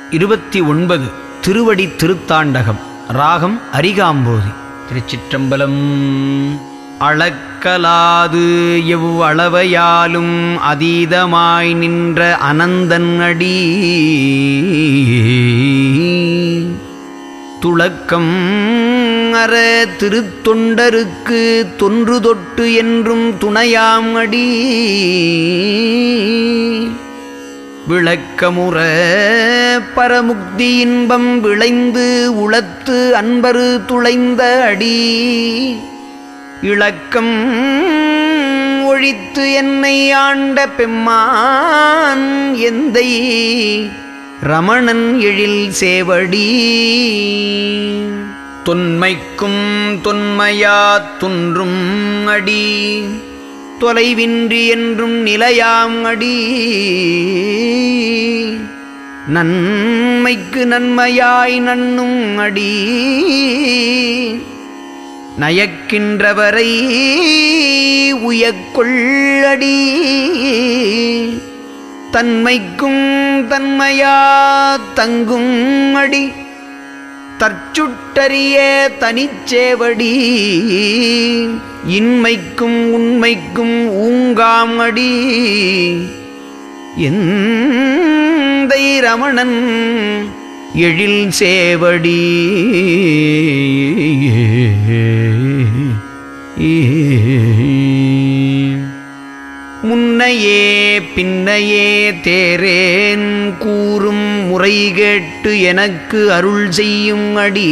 இருபத்தி ஒன்பது திருவடி திருத்தாண்டகம் ராகம் அரிகாம்போதி திருச்சிற்றம்பலம் அளக்கலாது எவ்வளவையாலும் அதீதமாய் நின்ற அனந்தன் அடி துளக்கம் அற திருத்தொண்டருக்கு தொன்று தொட்டு என்றும் துணையாம் அடி விளக்கமுற பரமுக்தி இன்பம் விளைந்து உளத்து அன்பரு துளைந்த அடி இளக்கம் ஒழித்து என்னை ஆண்ட பெம்மான் எந்தை ரமணன் எழில் சேவடி தொன்மைக்கும் தொன்மையா துன்றும் அடி தொலைவின்றி என்றும் நிலையாம் அடி நன்மைக்கு நன்மையாய் நண்ணும் அடி நயக்கின்றவரை உயக்கொள்ளடி தன்மைக்கும் தன்மையா தங்கும் அடி தற்சுட்டறிய தனிச்சேவடி இன்மைக்கும் உண்மைக்கும் ஊங்காம் அடி எந்தை ரமணன் எழில் சேவடி முன்னையே பின்னையே தேரேன் கூறும் முறை கேட்டு எனக்கு அருள் செய்யும் அடி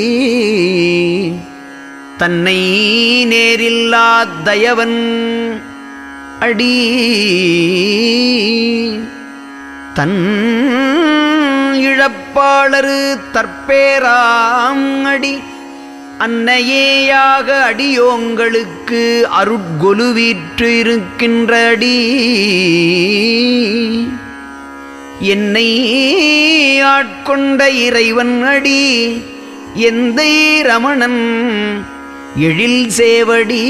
தன்னை நேரில்லா தயவன் அடி தன் இழப்பாளரு தற்பேராம் அடி அன்னையேயாக அடியோங்களுக்கு அருட்கொலுவீற்று இருக்கின்ற அடி என்னை ஆட்கொண்ட இறைவன் அடி எந்தை ரமணன் எழில் சேவடி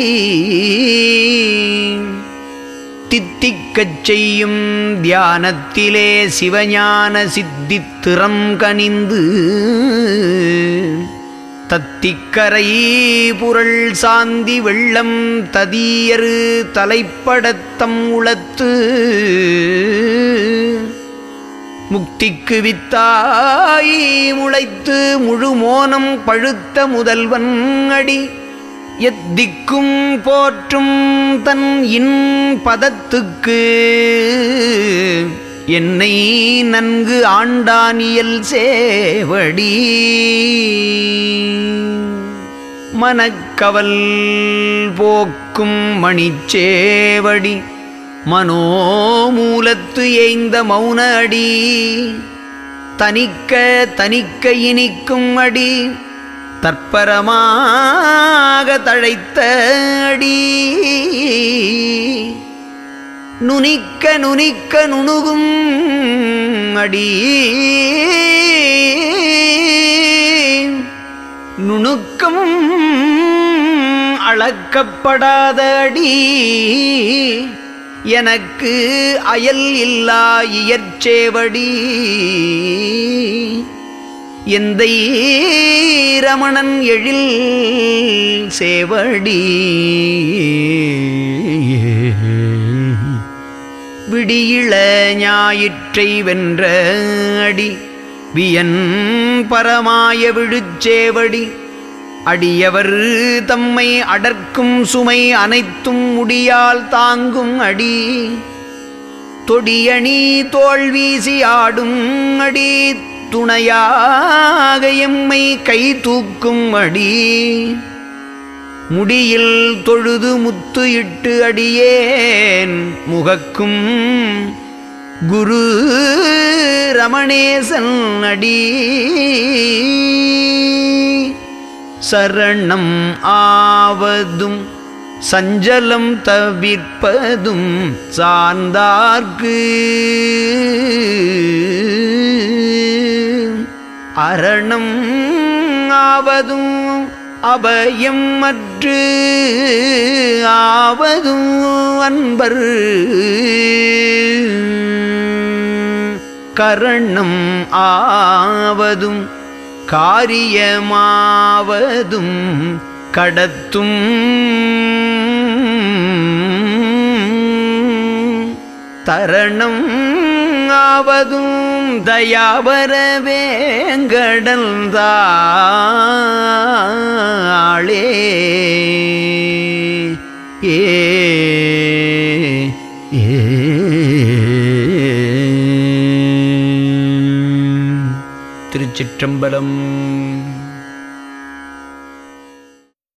தித்திக்கச் செய்யும் தியானத்திலே சிவஞான சித்தித்திறம் கனிந்து தத்திக்கரை புரள் சாந்தி வெள்ளம் ததியரு தலைப்படத்தம் உளத்து முக்திக்கு வித்தாய் முளைத்து முழு மோனம் பழுத்த முதல்வன் அடி எத்திக்கும் போற்றும் தன் இன் பதத்துக்கு என்னை நன்கு ஆண்டானியல் சேவடி மனக்கவல் போக்கும் மணிச்சேவடி மனோமூலத்து ஏய்ந்த மௌன அடி தனிக்க தனிக்க இனிக்கும் அடி தற்பரமாக தழைத்த அடி நுனிக்க நுனிக்க நுணுகும் அடி நுணுக்கம் அளக்கப்படாத அடி எனக்கு அயல் இல்லா இயற்சேவடி எந்தை ரமணன் எழில் சேவடி விடியிள ஞாயிற்றை வென்ற அடி வியன் பரமாய விழுச்சேவடி அடியவர் தம்மை அடர்க்கும் சுமை அனைத்தும் முடியால் தாங்கும் அடி தொடியணி தோல் வீசி ஆடும் அடி துணையாக எம்மை கை தூக்கும் அடி முடியில் தொழுது முத்து இட்டு அடியேன் முகக்கும் குரு ரமணேசன் அடி சரணம் ஆவதும் சஞ்சலம் தவிர்ப்பதும் சார்ந்தார்க்கு அரணம் ஆவதும் அபயம் மற்று ஆவதும் அன்பர் கரணம் ஆவதும் காரியமாவதும் கடத்தும் தரணம் ஆவதும் தயாபர வேங்கடல் தாளே ஏ ஏ திருச்சிற்றம்பலம்